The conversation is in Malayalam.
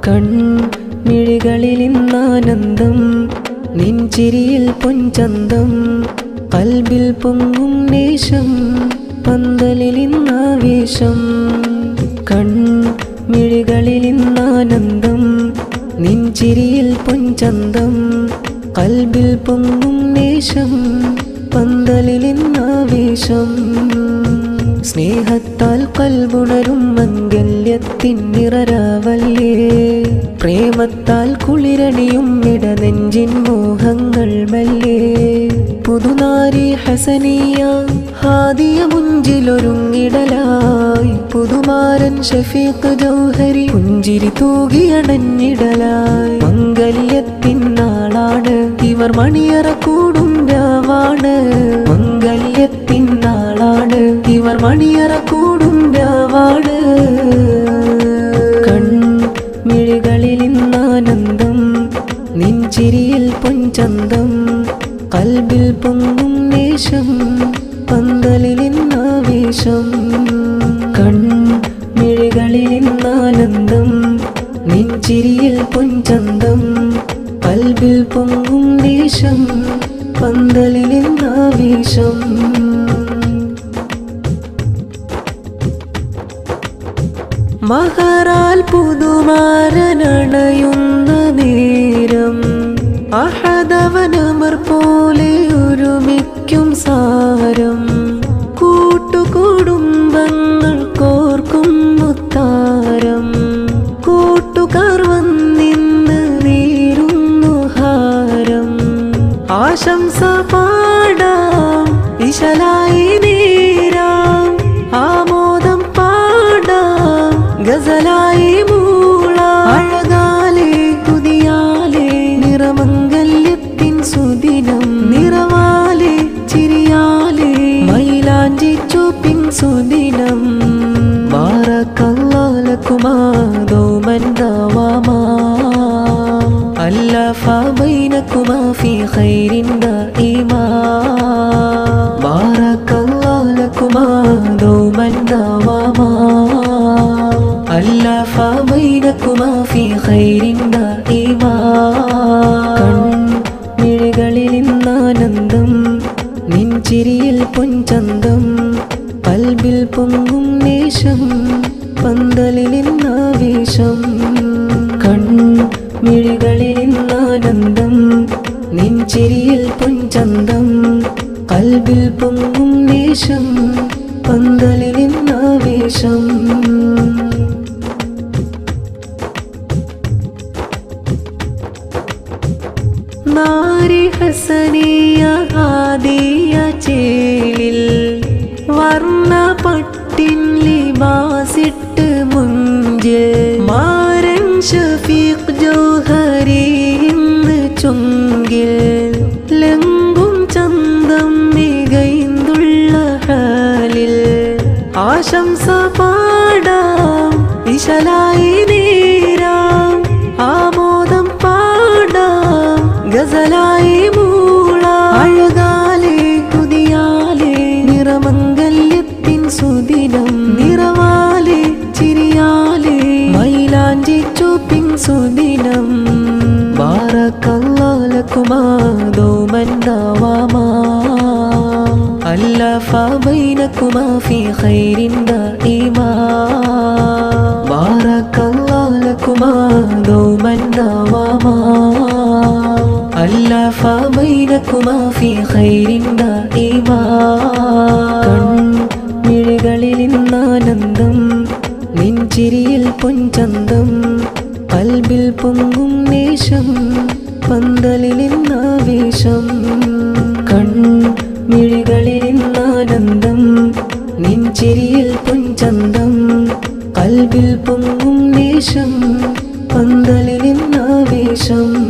കൺമിഴികളിൽ ഇന്നാനന്ദം നിൻചിരിയിൽ പൊൻചന്തം കൽബിൽ പൊങ്ങും നേശം പന്തലിൽ ഇന്നാവേശം കൺമിഴികളിൽ ഇന്നാനന്ദം നിൻചിരിയിൽ പൊൻചന്തം കൽബിൽ പൊങ്ങും നേശം പന്തലിൽ ഇന്നാവേശം സ്നേഹത്താൽ കൽബുണരും മംഗല്യത്തിൻ നിറരാവല്ലേ പ്രേമത്താൽ കുളിരണിയും ഇടനെഞ്ചിൻ മോഹങ്ങൾ മല്ലേ പുതുനാരി ഹസനിയ ഹാദിയ മുഞ്ചിലൊരുങ്ങിടലായി പുതുമാരൻ ഷഫീഖ് ജൗഹരി പുഞ്ചിരി തൂകിയണഞ്ഞിടലായി മംഗല്യത്തിൻ നാളാണ് ഇവർ മണിയറ കൂടും രാവാണ് മംഗല്യത്തിൻ നാളാണ് ഇവർ മണിയറ കൂടും രാവാണ് കൺമിഴികളിൽ ഇന്നാനന്ദം നിൻചിരിയിൽ പൊൻചന്തം കൽബിൽ പൊങ്ങും നേശം പന്തലിൽ ഇന്നാവേശം കൺമിഴികളിൽ ഇന്നാനന്ദം നിൻചിരിയിൽ പൊൻചന്തം കൽബിൽ പൊങ്ങും ദേശം പന്തലിൽ ഇന്നാവേശം മഹറാൽ പുതുമാരനണയുന്ന നേരം അഹദവനമർ പോലെ ഒരുമിക്കും സാരം കൂട്ടുകുടുംബങ്ങൾ കോർക്കും മുത്താരം കൂട്ടുകാർ വന്നിന്ന് നേരുന്നു ഹാരം ആശംസ പാടാം ഇശലായി നേരാം ആമോദം പാടാം ഗസലായി മൂളാം അഴകാലെ പുതിയാലെ നിറമംഗല്യത്തിൻ സുദിനം നിറവാലെ ചിരിയാലെ മൈലാഞ്ചി ചൂപ്പിൻ സുദിനം ബാറക്കല്ലാലക്കുമാ ദോമൻ ദവാമാ ألف بينكما في خير دائما بارك الله لكما دوما دواما ألف بينكما في خير دائما കൺമിഴികളിൽ ഇന്നാനന്ദം നിൻചിരിയിൽ പൊൻചന്തം കൽബിൽ പൊങ്ങും നേശം പന്തലിൽ ഇന്നാവേശം കൺമിഴികളിൽ ഇന്നാനന്ദം നിൻചിരിയിൽ പൊൻചന്തം കൽബിൽ പൊങ്ങും നേശം പന്തലിൽ ഇന്നാവേശം നാരി ഹസനിയ ആദിയ ചേലിൽ വർണ്ണ പട്ടിൻ ലിബാസിട്ട് മുഞ്ചിൽ മാരൻ ഷഫീഖ് ജോഹരി ഇന്ന് ചുങ്കിൽ ലങ്കും ചന്തം മികൈന്തുള്ള ഹാലിൽ ആശംസ പാടാം ഇശലായി നേരാം ആമോദം പാടാം ഗസലായി മൂളാം അഴകാലെ പുതിയാലെ നിറമംഗല്യത്തിൻ സുദിനം നിറവാലെ ചിരിയാലെ മൈലാഞ്ചി ചൂപ്പിൻ സുദിനം ബാറക്കല്ലാലക്കുമാ ദോമൻ ദവാമാ ألف بينكما في خير دائما بارك الله لكما دوما دواما ألف بينكما في خير دائما കൺമിഴികളിൽ ഇന്നാനന്ദം നിൻചിരിയിൽ പൊൻചന്തം കൽബിൽ പൊങ്ങും നേശം പന്തലിൽ ഇന്നാവേശം കൺമിഴികളിൽ ഇന്നാനന്ദം നിൻചിരിയിൽ പൊൻചന്തം കൽബിൽ പൊങ്ങും നേശം പന്തലിൽ ഇന്നാവേശം